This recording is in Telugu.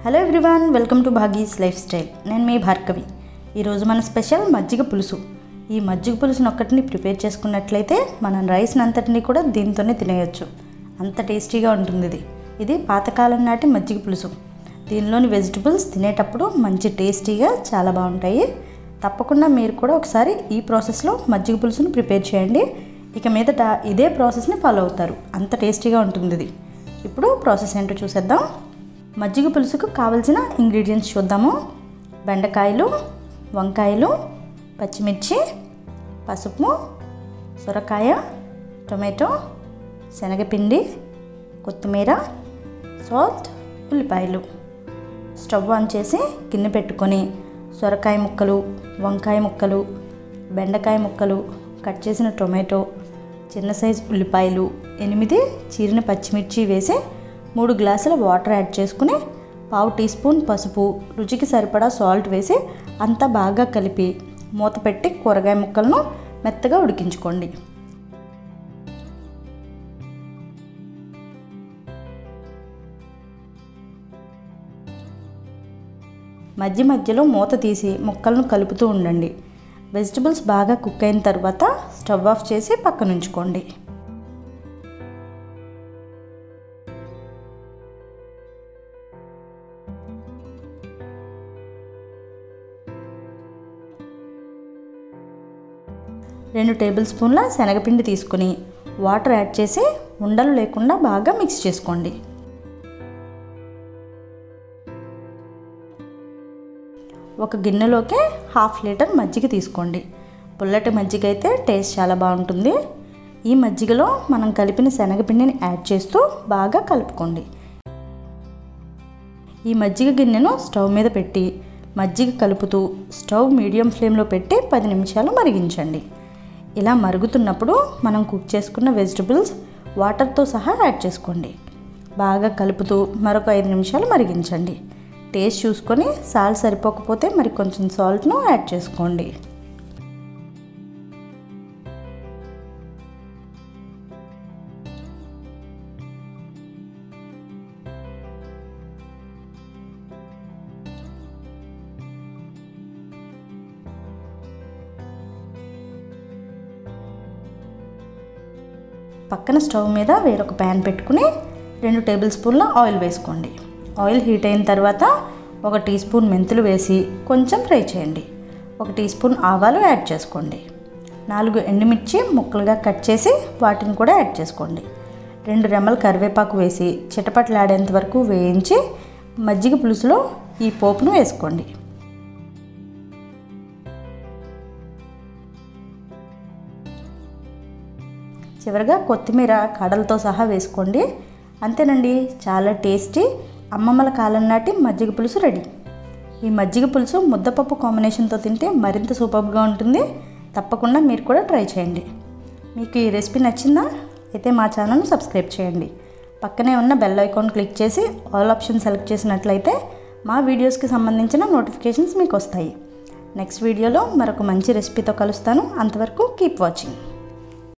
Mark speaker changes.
Speaker 1: hello everyone welcome to Bhagi's lifestyle నేను మీ భార్గవి ఈరోజు మన స్పెషల్ మజ్జిగ పులుసు ఈ మజ్జిగ పులుసును ఒక్కటిని ప్రిపేర్ చేసుకున్నట్లయితే మనం రైస్ని అంతటిని కూడా దీంతోనే తినేయొచ్చు అంత టేస్టీగా ఉంటుంది ఇది ఇది పాతకాలం నాటి మజ్జిగ పులుసు దీనిలోని వెజిటబుల్స్ తినేటప్పుడు మంచి టేస్టీగా చాలా బాగుంటాయి తప్పకుండా మీరు కూడా ఒకసారి ఈ ప్రాసెస్లో మజ్జిగ పులుసును ప్రిపేర్ చేయండి ఇక మీదట ఇదే ప్రాసెస్ని ఫాలో అవుతారు అంత టేస్టీగా ఉంటుంది ఇది ఇప్పుడు ప్రాసెస్ ఏంటో చూసేద్దాం మజ్జిగ పులుసుకు కావలసిన ఇంగ్రీడియంట్స్ చూద్దాము బెండకాయలు వంకాయలు పచ్చిమిర్చి పసుపు సొరకాయ టొమాటో శనగపిండి కొత్తిమీర సాల్ట్ ఉల్లిపాయలు స్టవ్ ఆన్ చేసి గిన్నె పెట్టుకొని సొరకాయ ముక్కలు వంకాయ ముక్కలు బెండకాయ ముక్కలు కట్ చేసిన టొమాటో చిన్న సైజు ఉల్లిపాయలు ఎనిమిది చీరిన పచ్చిమిర్చి వేసి మూడు గ్లాసుల వాటర్ యాడ్ చేసుకుని పావు టీ స్పూన్ పసుపు రుచికి సరిపడా సాల్ట్ వేసి అంతా బాగా కలిపి మూత పెట్టి కూరగాయ ముక్కలను మెత్తగా ఉడికించుకోండి మధ్య మధ్యలో మూత తీసి ముక్కలను కలుపుతూ ఉండండి వెజిటబుల్స్ బాగా కుక్ అయిన తర్వాత స్టవ్ ఆఫ్ చేసి పక్కన ఉంచుకోండి రెండు టేబుల్ స్పూన్ల శనగపిండి తీసుకుని వాటర్ యాడ్ చేసి ఉండలు లేకుండా బాగా మిక్స్ చేసుకోండి ఒక గిన్నెలోకి హాఫ్ లీటర్ మజ్జిగ తీసుకోండి పుల్లటి మజ్జిగ అయితే టేస్ట్ చాలా బాగుంటుంది ఈ మజ్జిగలో మనం కలిపిన శనగపిండిని యాడ్ చేస్తూ బాగా కలుపుకోండి ఈ మజ్జిగ గిన్నెను స్టవ్ మీద పెట్టి మజ్జిగ కలుపుతూ స్టవ్ మీడియం ఫ్లేమ్లో పెట్టి పది నిమిషాలు మరిగించండి ఇలా మరుగుతున్నప్పుడు మనం కుక్ చేసుకున్న వెజిటబుల్స్ వాటర్తో సహా యాడ్ చేసుకోండి బాగా కలుపుతూ మరొక ఐదు నిమిషాలు మరిగించండి టేస్ట్ చూసుకొని సాల్ట్ సరిపోకపోతే మరి కొంచెం సాల్ట్ను యాడ్ చేసుకోండి పక్కన స్టవ్ మీద వేరొక ప్యాన్ పెట్టుకుని రెండు టేబుల్ స్పూన్ల ఆయిల్ వేసుకోండి ఆయిల్ హీట్ అయిన తర్వాత ఒక టీ స్పూన్ మెంతులు వేసి కొంచెం ఫ్రై చేయండి ఒక టీ స్పూన్ ఆవాలు యాడ్ చేసుకోండి నాలుగు ఎండుమిర్చి ముక్కలుగా కట్ చేసి వాటిని కూడా యాడ్ చేసుకోండి రెండు రెమ్మల కరివేపాకు వేసి చిటపట్లాడేంత వరకు వేయించి మజ్జిగ పులుసులో ఈ పోపును వేసుకోండి చివరిగా కొత్తిమీర కడలతో సహా వేసుకోండి అంతేనండి చాలా టేస్టీ అమ్మమ్మల కాలం నాటి మజ్జిగ పులుసు రెడీ ఈ మజ్జిగ పులుసు ముద్దపప్పు కాంబినేషన్తో తింటే మరింత సూపర్గా ఉంటుంది తప్పకుండా మీరు కూడా ట్రై చేయండి మీకు ఈ రెసిపీ నచ్చిందా అయితే మా ఛానల్ను సబ్స్క్రైబ్ చేయండి పక్కనే ఉన్న బెల్ ఐకాన్ క్లిక్ చేసి ఆల్ ఆప్షన్ సెలెక్ట్ చేసినట్లయితే మా వీడియోస్కి సంబంధించిన నోటిఫికేషన్స్ మీకు వస్తాయి నెక్స్ట్ వీడియోలో మరొక మంచి రెసిపీతో కలుస్తాను అంతవరకు కీప్ వాచింగ్